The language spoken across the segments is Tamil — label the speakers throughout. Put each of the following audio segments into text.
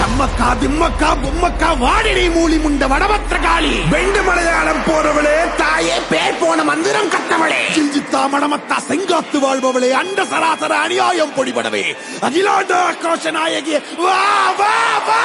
Speaker 1: அம்மக்கா திம்மக்கா பொம்மக்கா வாடினை மூலி முண்ட வடபத்திர காளி வெண்டு மலையாளம் போறவளே தாயே பேர் போன மந்திரம் கட்டவளே சிஞ்சித்தா மடமத்தா செங்காத்து வாழ்பவளே அண்ட சராசர அநியாயம் பொடிபடவே அகிலாண்ட ஆக்ரோஷ நாயகி வா வா வா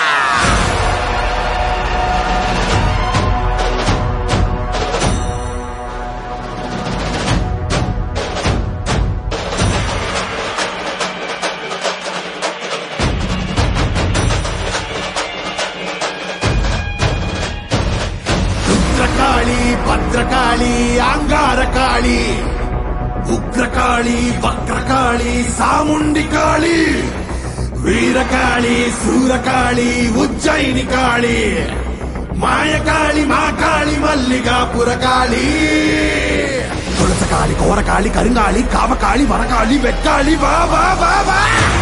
Speaker 1: ருத்ரகாளி பத்ரகாளி ஆங்கார காளி உக்ரகாளி வக்ரகாளி சாமுண்டி காளி வீரகாளி சூரகாளி உஜ்ஜயினி காளி மாயகாளி மாகாளி மல்லிகாபுர காளி துளசகாளி கோரகாளி கருங்காளி காவகாளி வரகாளி வெக்காளி வா வா வா வா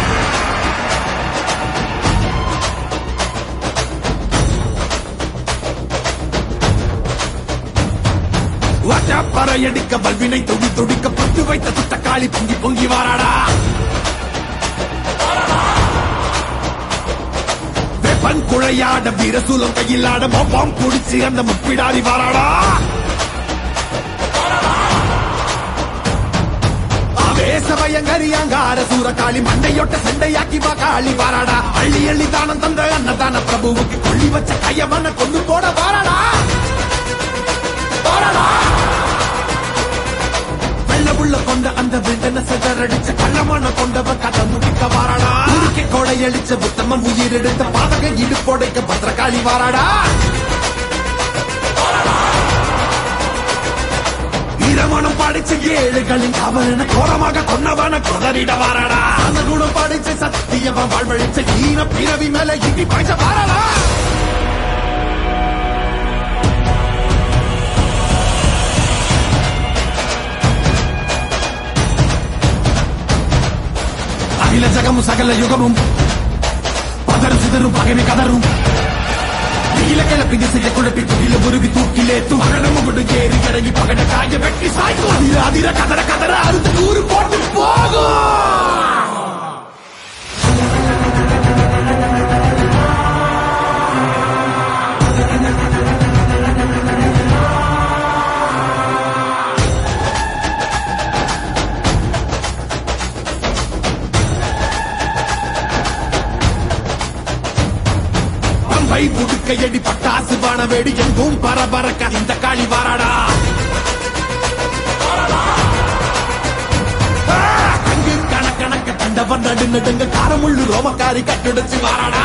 Speaker 1: பறையடிக்க பல்வினை தொடி தொடிக்க பத்து வைத்த துத்தக்காளி பொங்கி பொங்கி வாராடா வெப்பன் குழையாட வீரசூலம் கையிலாட மொப்பம் குடிச்சு அந்த முப்பிடாரி வாராடா ஆவேசமயங்கரியாங்கார சூரகாளி மண்டையொட்ட சண்டையாக்கி வா காளி வாராடா அள்ளி அள்ளி தானம் தந்த அன்னதான பிரபுவுக்கு கொள்ளி வச்ச கையவன கொண்டு போட வாராடா வாராடா வெள்ளவுள்ள கொண்ட அந்த விண்டன செதறடிச்ச கள்ளமான கொண்டவ கதை முடிக்க வாராடா உருக்கி கொடையடிச்ச புத்தமன் உயிர் எடுத்த பாதக இடுப்போடைக்க பத்திரகாளி வாராடா வீரமணம் படிச்ச ஏழுகளின் கவலன கோரமாக கொன்னவன கொதறிட வாராடா அந்த குணம் படிச்ச சத்தியவன் வாழ்வழிச்ச ஈன பிறவி மேல இடி பாய்ச்ச வாராடா அகில ஜகமும் சகல யுகமும் பதறும் சிதறும் பகைமை கதறும் நீல கிளப்பி திசைய குழப்பி துகில உருவி தூக்கிலே துகனமும் விடு ஏறி இறங்கி பகட காய வெட்டி சாய்க்கும் அதிர அதிர கதற கதற அறுத்து நூறு போட்டு போகும் பம்பை புடுக்கையடி பட்டாசு வான வெடி எங்கும் பரபரக்க இந்த காளி வாராடா ஆ, கங்கு கணக்கணக்க கண்டவன் நடு நடுங்க காரமுள்ளு ரோமக்காரி கட்டுடைச்சு வாராடா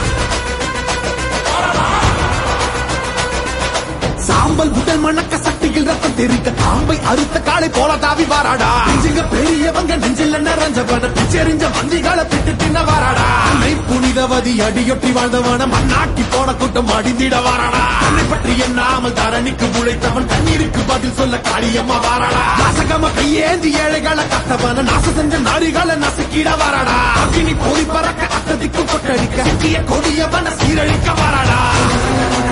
Speaker 1: சாம்பல் உடல் மணக்க சட்டியில் ரத்தம் தெரிக்க காம்பை அறுத்த காளை போல தாவி வாராடா நெஞ்சுங்க பெரியவங்க நெஞ்சில் நிறைஞ்சவன பிச்செறிஞ்ச வந்திகளை பிட்டு தின்ன வாராடா அன்னை புனிதவதி அடியொட்டி வாழ்ந்தவன மண்ணாக்கி போன கூட்டம் அடிந்திட வாராடா தன்னை பற்றி எண்ணாமல் தரணிக்கு உழைத்தவன் தண்ணீருக்கு பதில் சொல்ல காளியம்மா வாராடா நாசகம கையேந்தி ஏழைகளை கத்தவன நாச செஞ்ச நாரிகளை நசுக்கிட வாராடா அக்கினி பொறி பறக்க அத்ததிக்கு கொட்டடிக்க சிக்கிய கொடியவன சீரழிக்க வாராடா